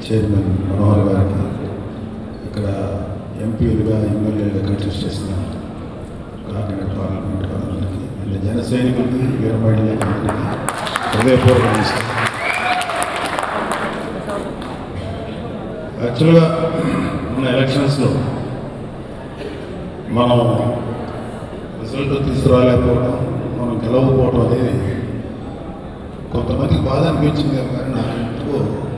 Chairman Manohar గారికి ఇక్కడ ఎంపీలుగా ఎమ్మెల్యేలుగా కంటెస్ట్ చేసిన కాకినాడ పార్లమెంట్ వాళ్ళకి ఇలా జన సైనికులకి వీర మహిళలకి అందరికీ హృదయపూర్వక నమస్కారం యాక్చువల్గా మన ఎలక్షన్స్లో మనం రిజల్ట్ తీసుకురాలేకపోవడం మనం గెలవకపోవడం అనేది కొంతమందికి బాధ అనిపించింది కానీ నాకు ఎందుకో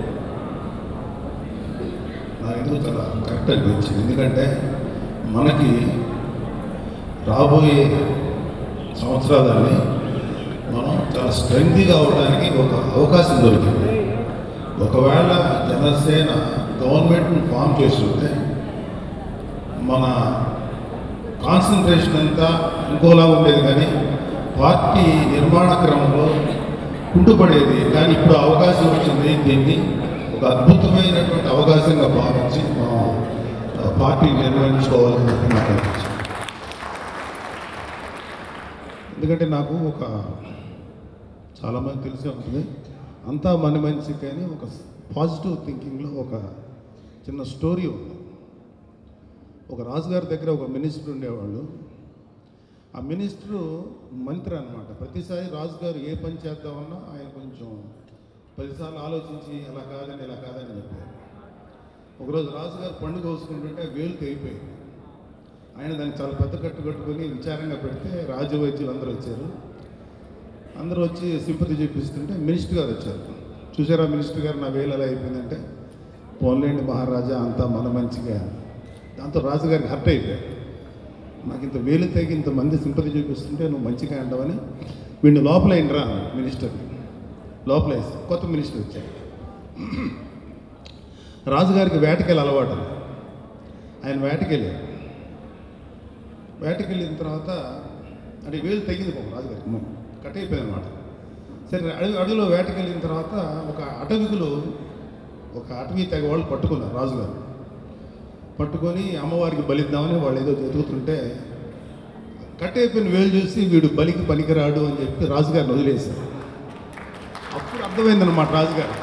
నాకు ఎందుకు చాలా కరెక్ట్ అనిపించింది ఎందుకంటే మనకి రాబోయే సంవత్సరాలని మనం చాలా స్ట్రెంగ్గా అవడానికి ఒక అవకాశం దొరికింది ఒకవేళ జనసేన గవర్నమెంట్ని ఫామ్ చేస్తుంటే మన కాన్సన్ట్రేషన్ అంతా ఇంకోలా ఉండేది కానీ పార్టీ నిర్మాణ క్రమంలో కుంటుపడేది కానీ ఇప్పుడు అవకాశం వచ్చింది దీన్ని ఒక అద్భుతమైనటువంటి అవకాశంగా భావించి మనం ఆ, పార్టీ నిర్వహించుకోవాలని చెప్పి నాకు అనిపించింది ఎందుకంటే నాకు ఒక చాలామంది తెలిసే ఉంటుంది అంతా మన మనిషి కానీ ఒక పాజిటివ్ థింకింగ్లో ఒక చిన్న స్టోరీ ఉంది ఒక రాజుగారి దగ్గర ఒక మినిస్టర్ ఉండేవాళ్ళు ఆ మినిస్టరు మంత్రి అనమాట ప్రతిసారి రాజుగారు ఏ పని చేద్దామన్నా ఆయన కొంచెం పదిసార్లు ఆలోచించి అలా కాదని ఇలా కాదని చెప్పారు ఒకరోజు రాజుగారు పండుగ కోసుకుంటుంటే వేలు తెగిపోయింది ఆయన దాన్ని చాలా పెద్ద కట్టు కట్టుకొని విచారంగా పెడితే రాజు వైద్యులు అందరూ వచ్చారు అందరూ వచ్చి సింపతి చూపిస్తుంటే మినిస్టర్ గారు వచ్చారు చూసారా మినిస్టర్ గారు నా వేలు ఎలా అయిపోయిందంటే పోన్లేండి మహారాజా అంతా మన మంచిగా దాంతో రాజుగారికి హర్ట్ అయిపోయారు నాకు ఇంత వేలు తెగి ఇంతమంది సింపతి చూపిస్తుంటే నువ్వు మంచిగా అంటావని వీడిని లోపల ఏంట్రా మినిస్టర్ లోపల వేసి కొత్త మినిస్టర్ వచ్చారు రాజుగారికి వేటకెళ్ళి అలవాటు ఆయన వేటకెళ్ళారు వేటకెళ్ళిన తర్వాత అంటే వేలు తెగింది పాపం రాజుగారికి అమ్మో, కట్ అయిపోయింది అనమాట సరే అడవి అడవిలో వేటకెళ్ళిన తర్వాత ఒక అటవికులు ఒక అటవీ తెగ వాళ్ళు పట్టుకున్నారు రాజుగారు పట్టుకొని అమ్మవారికి బలిద్దామని వాళ్ళు ఏదో వెతుకుతుంటే కట్ అయిపోయిన వేలు చూసి వీడు బలికి పనికిరాడు అని చెప్పి రాజుగారిని వదిలేశారు అప్పుడు అర్థమైందన్నమాట రాజుగారు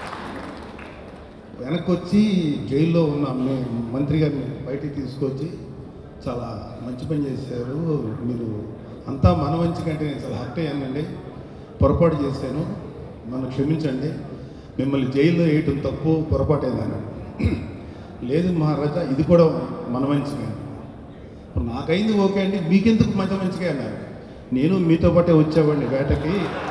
వెనక్కి వచ్చి జైల్లో ఉన్న మే- మంత్రి గారిని బయటికి తీసుకొచ్చి చాలా మంచి పని చేశారు మీరు అంతా మన మంచి కంటే నేను చాలా హర్ట్ అయ్యానండి పొరపాటు చేశాను నన్ను క్షమించండి మిమ్మల్ని జైల్లో వేయటం తప్పు పొరపాటు అయిందని లేదు మహారాజా ఇది కూడా మన మంచిగా ఇప్పుడు నాకైంది ఓకే అండి మీకెందుకు మంచి మంచిగా అన్నారు నేను మీతో పాటే వచ్చావండి వేటకి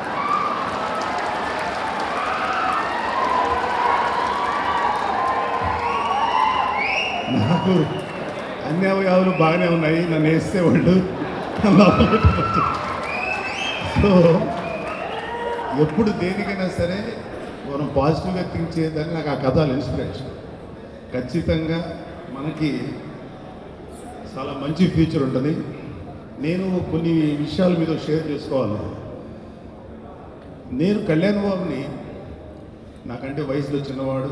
నాకు అన్ని అవయవాలు బాగానే ఉన్నాయి నన్ను వేస్తే వాళ్ళు లోపల పెట్టుకోవచ్చు. సో ఎప్పుడు దేనికైనా సరే మనం పాజిటివ్గా థింక్ చేయదని నాకు ఆ కథలు ఇన్స్పిరేషన్ ఖచ్చితంగా మనకి చాలా మంచి ఫ్యూచర్ ఉంటుంది నేను కొన్ని విషయాల మీద షేర్ చేసుకోవాలి నేను కళ్యాణ్ బాబుని నాకంటే వయసులో చిన్నవాడు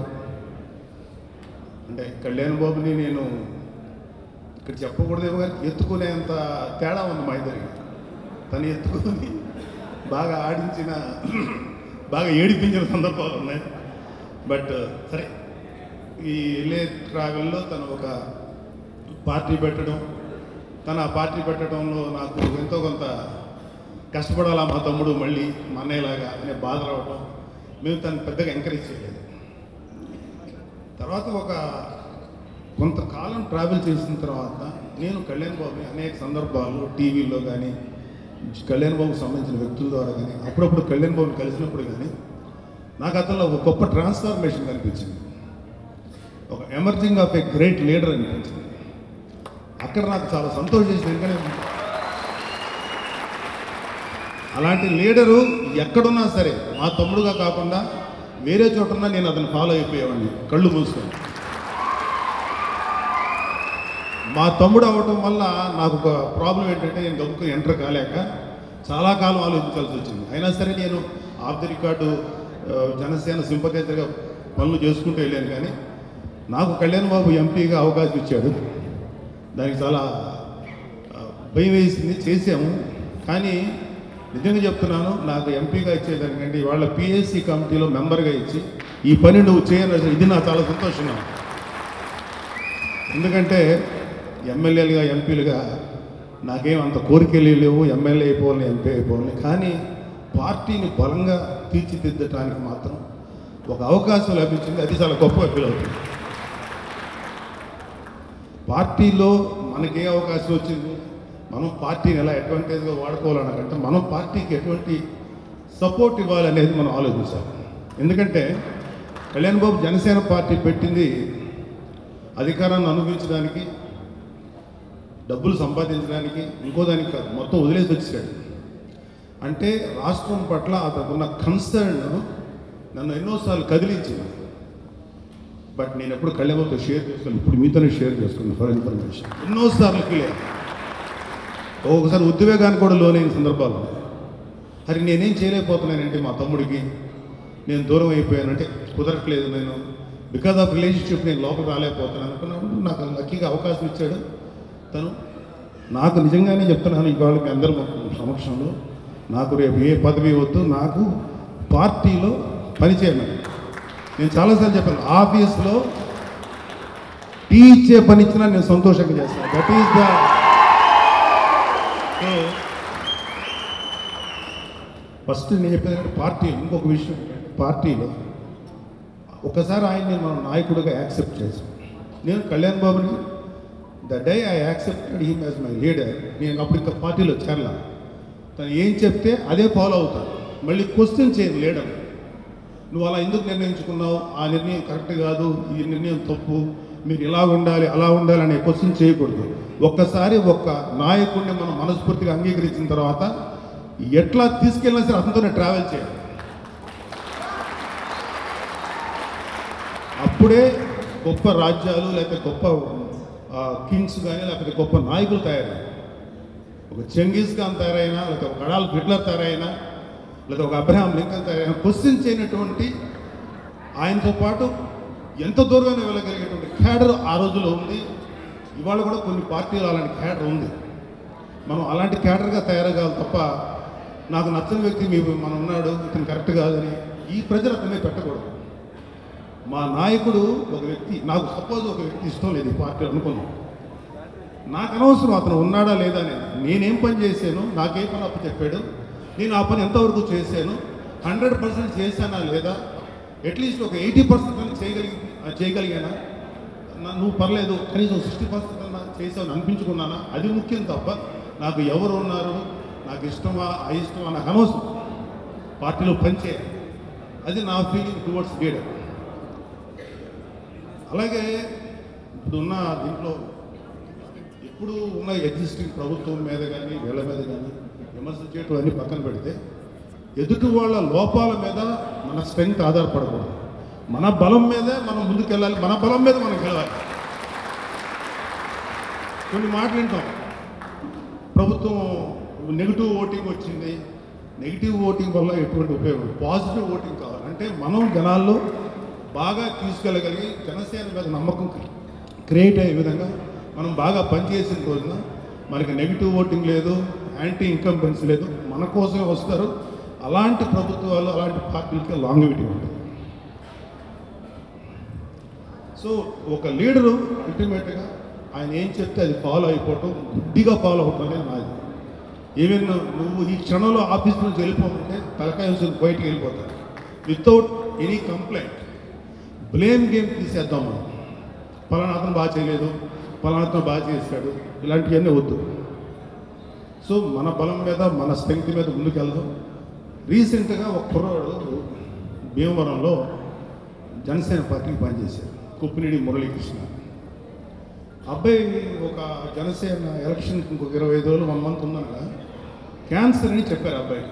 అంటే కళ్యాణ్ బాబుని నేను ఇక్కడ చెప్పకూడదేమో కానీ ఎత్తుకునేంత తేడా ఉంది మా ఇద్దరికి తను ఎత్తుకొని బాగా ఆడించిన బాగా ఏడిపించిన సందర్భాలు ఉన్నాయి బట్ సరే ఈ రిలే ట్రావెల్లో తను ఒక పార్టీ పెట్టడం తను ఆ పార్టీ పెట్టడంలో నాకు ఎంతో కొంత కష్టపడాలా మా తమ్ముడు మళ్ళీ మా అన్నయ్యలాగా అనే బాధ రావడం మేము తను పెద్దగా ఎంకరేజ్ చేయలేదు తర్వాత ఒక కొంతకాలం ట్రావెల్ చేసిన తర్వాత నేను కళ్యాణ్ బాబుని అనేక సందర్భాల్లో టీవీలో కానీ కళ్యాణ్ బాబుకి సంబంధించిన వ్యక్తుల ద్వారా కానీ అప్పుడప్పుడు కళ్యాణ్ బాబుని కలిసినప్పుడు కానీ నాకు అతనిలో ఒక గొప్ప ట్రాన్స్ఫార్మేషన్ కనిపించింది ఒక emerging of a great leader అనిపించింది అక్కడ నాకు చాలా సంతోషం చేసింది ఎందుకంటే అలాంటి లీడరు ఎక్కడున్నా సరే మా తమ్ముడుగా కాకుండా వేరే చోటున్నా నేను అతను ఫాలో అయిపోయేవాడిని కళ్ళు మూసుకొని మా తమ్ముడు అవ్వటం వల్ల నాకు ఒక ప్రాబ్లం ఏంటంటే నేను గమ్ముకు ఎంటర్ కాలేక చాలా కాలం ఆలోచించాల్సి వచ్చింది అయినా సరే నేను ఆఫ్ ది రికార్డు ఆ, జనసేన సింపతైజర్గా పనులు చేసుకుంటూ వెళ్ళాను కానీ నాకు కళ్యాణ్ బాబు ఎంపీగా అవకాశం ఇచ్చాడు దానికి చాలా ఆ, భయం వేసింది చేసాము కానీ నిజంగా చెప్తున్నాను నాకు ఎంపీగా ఇచ్చేదానికంటే వాళ్ళ పిఎస్సి కమిటీలో మెంబర్గా ఇచ్చి ఈ పని నువ్వు చేయను ఇది నాకు చాలా సంతోషంగా ఉంది. ఎందుకంటే ఎమ్మెల్యేలుగా ఎంపీలుగా నాకేం అంత కోరికలు లేవు ఎమ్మెల్యే అయిపోవాలి ఎంపీ అయిపోవాలి కానీ పార్టీని బలంగా తీర్చిదిద్దటానికి మాత్రం ఒక అవకాశం లభించింది అది చాలా గొప్ప ఫీల్ అవుతుంది పార్టీలో మనకి ఏ అవకాశం వచ్చింది మనం పార్టీని ఎలా అడ్వాంటేజ్గా వాడుకోవాలన్నకంటే మనం పార్టీకి ఎటువంటి సపోర్ట్ ఇవ్వాలనేది మనం ఆలోచించాలి ఎందుకంటే కళ్యాణ్ బాబు జనసేన పార్టీ పెట్టింది అధికారాన్ని అనుభవించడానికి డబ్బులు సంపాదించడానికి ఇంకో దానికి కాదు మొత్తం వదిలేసి వచ్చాడు అంటే రాష్ట్రం పట్ల అతనుకున్న కన్సర్న్ నన్ను ఎన్నోసార్లు కదిలించింది బట్ నేను ఎప్పుడు కళ్యాణంతో షేర్ చేసుకోను ఇప్పుడు మీతోనే షేర్ చేసుకున్నాను ఫర్ ఇన్ఫర్మేషన్ ఎన్నోసార్లు ఫీల్ అయ్యాను ఒక్కొక్కసారి ఉద్వేగానికి కూడా లోనైన సందర్భాలు ఉన్నాయి అది నేనేం చేయలేకపోతున్నానంటే మా తమ్ముడికి నేను దూరం అయిపోయానంటే కుదరట్లేదు నేను బికాజ్ ఆఫ్ రిలేషన్షిప్ నేను లోపలికి రాలేకపోతున్నాను అనుకున్నప్పుడు నాకు లక్కీగా అవకాశం ఇచ్చాడు తను నాకు నిజంగానే చెప్తున్నాను ఇవాళ మీ అందరి సమక్షంలో నాకు రేపు ఏ పదవి వద్దు నాకు పార్టీలో పని చేయమని నేను చాలాసార్లు చెప్పాను ఆఫీస్లో టీ ఇచ్చే పని ఇచ్చినా నేను సంతోషంగా చేస్తాను దట్ ఈస్ ద ఫస్ట్ నేను చెప్పేది పార్టీ ఇంకొక విషయం ఏంటంటే పార్టీలో ఒకసారి ఆయన్ని మనం నాయకుడిగా యాక్సెప్ట్ చేసాం నేను కళ్యాణ్ బాబుని the day I accepted him as my leader నేను అప్పుడు ఇంకా పార్టీలో చేరలా తను ఏం చెప్తే అదే ఫాలో అవుతాను మళ్ళీ క్వశ్చన్ చేయను లీడర్ నువ్వు అలా ఎందుకు నిర్ణయించుకున్నావు ఆ నిర్ణయం కరెక్ట్ కాదు ఈ నిర్ణయం తప్పు మీరు ఇలా ఉండాలి అలా ఉండాలి అనే క్వశ్చన్ చేయకూడదు ఒక్కసారి ఒక్క నాయకుడిని మనం మనస్ఫూర్తిగా అంగీకరించిన తర్వాత ఎట్లా తీసుకెళ్ళినా సరే అతనితోనే ట్రావెల్ చేయాలి అప్పుడే గొప్ప రాజ్యాలు లేకపోతే గొప్ప కింగ్స్ కానీ లేకపోతే గొప్ప నాయకులు తయారయ్యారు ఒక చెంగీస్ ఖాన్ తయారైనా లేకపోతే ఒక అడాల్ హిట్లర్ తయారైనా లేదా ఒక అబ్రహాం లింకన్ తయారైనా క్వశ్చన్ చేయనటువంటి ఆయనతో పాటు ఎంత దూరమైన వెళ్ళగలిగేటువంటి క్యాడర్ ఆ రోజులో ఉంది ఇవాళ కూడా కొన్ని పార్టీలు అలాంటి క్యాడర్ ఉంది మనం అలాంటి క్యాడర్గా తయారగాలి తప్ప నాకు నచ్చని వ్యక్తి మీ మనం ఉన్నాడు ఇతను కరెక్ట్ కాదని ఈ ప్రజలు అతనే పెట్టకూడదు మా నాయకుడు ఒక వ్యక్తి నాకు సపోజ్ ఒక వ్యక్తి ఇష్టం లేదు ఈ పార్టీ అనుకున్నాం నాకు అనవసరం అతను ఉన్నాడా లేదా అనేది నేనేం పని చేశాను నాకేం పని అప్పు చెప్పాడు నేను ఆ పని ఎంతవరకు చేశాను హండ్రెడ్ పర్సెంట్ చేశానా లేదా అట్లీస్ట్ ఒక ఎయిటీ పర్సెంట్ అని చేయగలిగి చేయగలిగానా నా- నువ్వు పర్లేదు కనీసం సిక్స్టీ పర్సెంట్ అన్నా చేసావు అనిపించుకున్నానా అది ముఖ్యం తప్ప నాకు ఎవరు ఉన్నారు నాకు ఇష్టమా అయిష్టమా నాకు అనవసరం పార్టీలో పనిచేయాలి అది నా ఫీలింగ్ టువర్డ్స్ లీడర్ అలాగే ఇప్పుడున్న దీంట్లో ఇప్పుడు ఉన్న ఎగ్జిస్టింగ్ ప్రభుత్వం మీద కానీ వీళ్ళ మీద కానీ విమర్శ చేయటం అన్ని పక్కన పెడితే ఎదుటి వాళ్ళ లోపాల మీద మన స్ట్రెంగ్త్ ఆధారపడకూడదు మన బలం మీదే మనం ముందుకెళ్ళాలి మన బలం మీద మనం గెలవాలి కొన్ని మాటలు వింటాం ప్రభుత్వం నెగిటివ్ ఓటింగ్ వచ్చింది నెగిటివ్ ఓటింగ్ వల్ల ఎటువంటి ఉపయోగం పాజిటివ్ ఓటింగ్ కావాలి అంటే మనం జనాల్లో బాగా తీసుకెళ్ళగలిగి జనసేన మీద నమ్మకం క్రియేట్ అయ్యే విధంగా మనం బాగా పనిచేసిన రోజున మనకి నెగిటివ్ ఓటింగ్ లేదు యాంటీ ఇన్కంబెన్స్ లేదు మన కోసమే వస్తారు అలాంటి ప్రభుత్వాలు అలాంటి పార్టీలకి లాంగివిటీ ఉంటుంది సో ఒక లీడరు అల్టిమేట్గా ఆయన ఏం చెప్తే అది ఫాలో అయిపోవటం గుడ్డిగా ఫాలో అవటం అనేది నాది ఈవెన్ నువ్వు ఈ క్షణంలో ఆఫీస్ నుంచి వెళ్ళిపోమంటే తలకాయ ఉంచుకుని బయటికి వెళ్ళిపోతారు without any complaint blame game తీసేద్దాం మనం పలానా అతను బాగా చేయలేదు పలానా అతను బాగా చేశాడు ఇలాంటివన్నీ వద్దు సో మన బలం మీద మన స్ట్రెంగ్త్ మీద ముందుకెళ్దాం రీసెంట్గా ఒక కుర్రవాడు భీమవరంలో జనసేన పార్టీకి పనిచేశారు కుప్పినేడి మురళీకృష్ణ అబ్బాయి ఒక జనసేన ఎలక్షన్కి ఇంకొక ఇరవై ఐదు రోజులు వన్ మంత్ ఉన్నాక క్యాన్సర్ అని చెప్పారు అబ్బాయి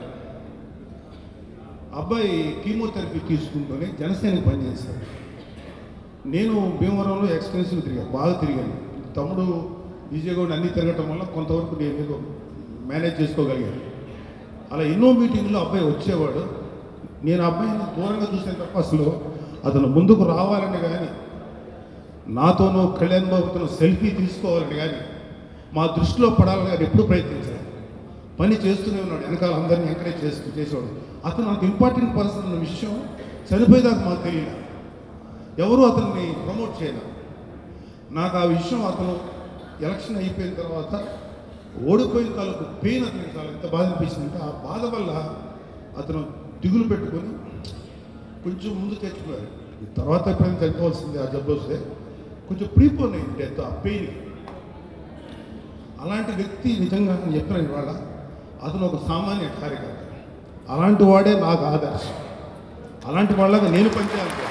అబ్బాయి కీమోథెరపీ తీసుకుంటూనే జనసేనకి పనిచేశాడు నేను భీమవరంలో ఎక్స్పెన్సివ్ తిరిగాను బాగా తిరిగాను తమ్ముడు విజయగౌడ్ అన్ని తిరగటం వల్ల కొంతవరకు నేను ఏదో మేనేజ్ చేసుకోగలిగాను అలా ఎన్నో మీటింగ్లో అబ్బాయి వచ్చేవాడు నేను అబ్బాయిని దూరంగా చూసాను తప్ప అసలు అతను ముందుకు రావాలని కానీ నాతోనూ కళ్యాణ్ బాబుతో సెల్ఫీ తీసుకోవాలని కానీ మా దృష్టిలో పడాలని కానీ ఎప్పుడు ప్రయత్నించాను పని చేస్తూనే ఉన్నాడు వెనకాల అందరినీ ఎంకరేజ్ చేస్తూ చేసేవాడు అతను అంత ఇంపార్టెంట్ పర్సన్ అన్న విషయం చనిపోయేదాకా మాకు తెలియదు ఎవరు అతన్ని ప్రమోట్ చేయలేదు నాకు ఆ విషయం అతను ఎలక్షన్ అయిపోయిన తర్వాత ఓడిపోయిన తాలూకు పెయిన్ అతనికి చాలా ఎంత బాధ అనిపించిందంటే ఆ బాధ వల్ల అతను దిగులు పెట్టుకొని కొంచెం ముందు తెచ్చుకున్నారు ఈ తర్వాత ఎప్పుడైనా చనిపోవాల్సింది ఆ జబ్బు వస్తే కొంచెం ప్రీపోన్ అయింది డెత్ ఆ పెయిన్ అలాంటి వ్యక్తి నిజంగా నేను చెప్తున్నాను ఇవాళ అతను ఒక సామాన్య కార్యకర్త అలాంటి వాడే నాకు ఆదర్శం అలాంటి వాళ్ళగా నేను పనిచేయాలి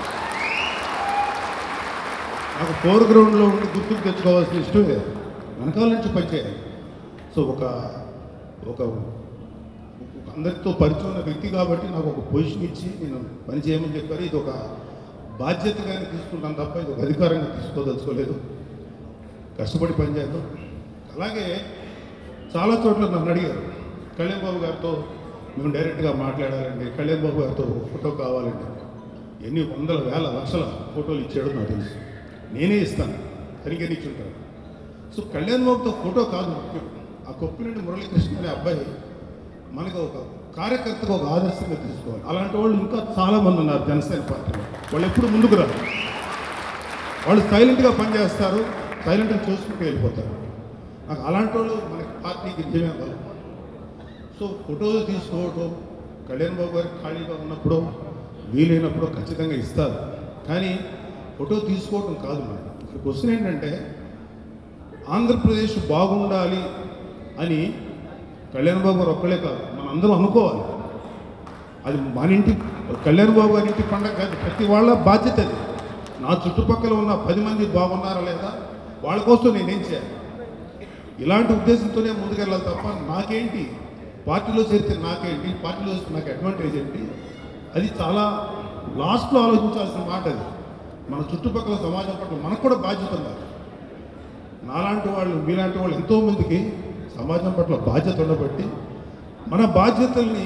నాకు ఫోర్ గ్రౌండ్లో ఉండి గుర్తుకు తెచ్చుకోవాల్సిన ఇష్టం లేదు వెనకాల నుంచి పనిచేయాలి సో ఒక ఒక ఒక అందరితో పరిచయం ఉన్న వ్యక్తి కాబట్టి నాకు ఒక పొజిషన్ ఇచ్చి నేను పని చేయమని చెప్పారు ఇది ఒక బాధ్యతగానే తీసుకుంటాను తప్ప ఇది ఒక అధికారంగా తీసుకోదలుచుకోలేదు కష్టపడి పనిచేద్దాం అలాగే చాలా చోట్ల నన్ను అడిగారు కళ్యాణ్ బాబు గారితో మేము డైరెక్ట్గా మాట్లాడాలండి కళ్యాణ్ బాబు గారితో ఒక ఫోటో కావాలండి ఎన్ని వందల వేల లక్షల ఫోటోలు ఇచ్చాడో నాకు తెలుసు నేనే ఇస్తాను సరిగ్గా ఇచ్చుంటాను సో కళ్యాణ్ బాబుతో ఫోటో కాదు ముఖ్యం ఆ కొప్పిరెడ్డి మురళీకృష్ణ అనే అబ్బాయి మనకు ఒక కార్యకర్తకు ఒక ఆదర్శంగా తీసుకోవాలి అలాంటి వాళ్ళు ఇంకా చాలా మంది ఉన్నారు జనసేన పార్టీలో వాళ్ళు ఎప్పుడు ముందుకు రారు వాళ్ళు సైలెంట్గా పనిచేస్తారు సైలెంట్గా చూసుకుంటూ వెళ్ళిపోతారు నాకు అలాంటి వాళ్ళు మనకి పార్టీకి నిజమే కాదు సో ఫోటోలు తీసుకోవడం కళ్యాణ్ బాబు గారికి ఖాళీగా ఉన్నప్పుడు వీలైనప్పుడు ఖచ్చితంగా ఇస్తారు కానీ ఫోటో తీసుకోవడం కాదు మనకి ఇక్కడ క్వశ్చన్ ఏంటంటే ఆంధ్రప్రదేశ్ బాగుండాలి అని కళ్యాణ్ బాబు గారు ఒక్కలే కాదు మనం అందరం అనుకోవాలి అది మన ఇంటి కళ్యాణ్ బాబు గారి ఇంటి పండగ కాదు ప్రతి వాళ్ళ బాధ్యత అది నా చుట్టుపక్కల ఉన్న పది మంది బాగున్నారా లేదా వాళ్ళ కోసం నేనేం చేయాలి ఇలాంటి ఉద్దేశంతోనే ముందుకెళ్ళాలి తప్ప నాకేంటి పార్టీలో చేరితే నాకేంటి పార్టీలో చేస్తే నాకు అడ్వాంటేజ్ ఏంటి అది చాలా లాస్ట్లో ఆలోచించాల్సిన మాట అది మన చుట్టుపక్కల సమాజం పట్ల మనకు కూడా బాధ్యత ఉండాలి నాలాంటి వాళ్ళు మీలాంటి వాళ్ళు ఎంతోమందికి సమాజం పట్ల బాధ్యత ఉండబట్టి మన బాధ్యతల్ని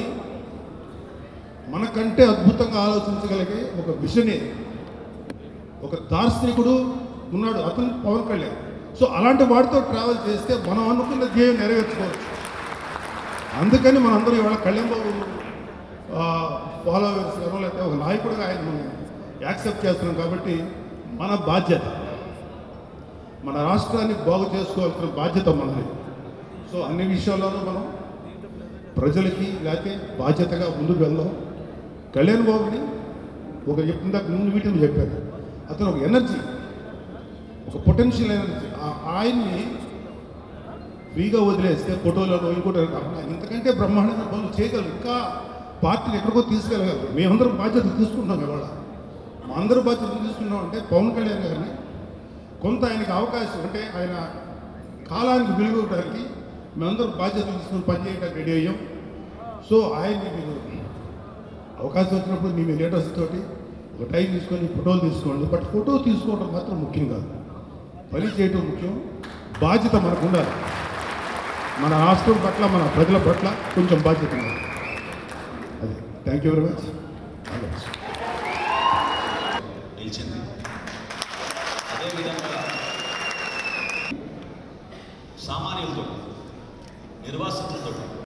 మనకంటే అద్భుతంగా ఆలోచించగలిగే ఒక విషనే ఒక దార్శనికుడు ఉన్నాడు అతను పవన్ కళ్యాణ్ సో అలాంటి వాడితో ట్రావెల్ చేస్తే మనం అనుకున్న ధ్యేయం నెరవేర్చుకోవచ్చు అందుకని మనందరూ ఇవాళ కళ్యాణ్ బాబు ఫాలోవర్స్ గారు లేకపోతే ఒక నాయకుడిగా ఆయన మనం యాక్సెప్ట్ చేస్తున్నాం కాబట్టి మన బాధ్యత మన రాష్ట్రాన్ని బాగు చేసుకోవాల్సిన బాధ్యత మనది సో అన్ని విషయాల్లోనూ మనం ప్రజలకి లేకపోతే బాధ్యతగా ముందుకు వెళ్దాం కళ్యాణ్ బాబుని ఒక ఇందాక ముందు మీటింగ్ చెప్పాను అతను ఒక ఎనర్జీ ఒక పొటెన్షియల్ ఎనర్జీ ఆ- ఆయన్ని ఫ్రీగా వదిలేస్తే ఫోటోలలో ఇంకోటి కాకుండా ఇంతకంటే బ్రహ్మాండంగా పనులు చేయగలరు ఇంకా పార్టీని ఎక్కడికో తీసుకెళ్ళగలరు మేమందరం బాధ్యత తీసుకుంటున్నాం ఇవాళ మా అందరూ బాధ్యత తీసుకున్నాం అంటే పవన్ కళ్యాణ్ గారిని కొంత ఆయనకి అవకాశం అంటే ఆయన కాలానికి విలువ ఇవ్వడానికి మేమందరం బాధ్యత తీసుకుని పనిచేయడానికి రెడీ అయ్యాం సో ఆయన్ని మీరు అవకాశం వచ్చినప్పుడు మీ మీ లీడర్స్ తోటి ఒక టైం తీసుకొని ఫోటోలు తీసుకోండి బట్ ఫోటో తీసుకోవడం మాత్రం ముఖ్యం కాదు పని చేయటం ముఖ్యం బాధ్యత మనకు ఉండాలి మన రాష్ట్రం పట్ల మన ప్రజల పట్ల కొంచెం బాధ్యత ఉండాలి అది థ్యాంక్ యూ వెరీ మచ్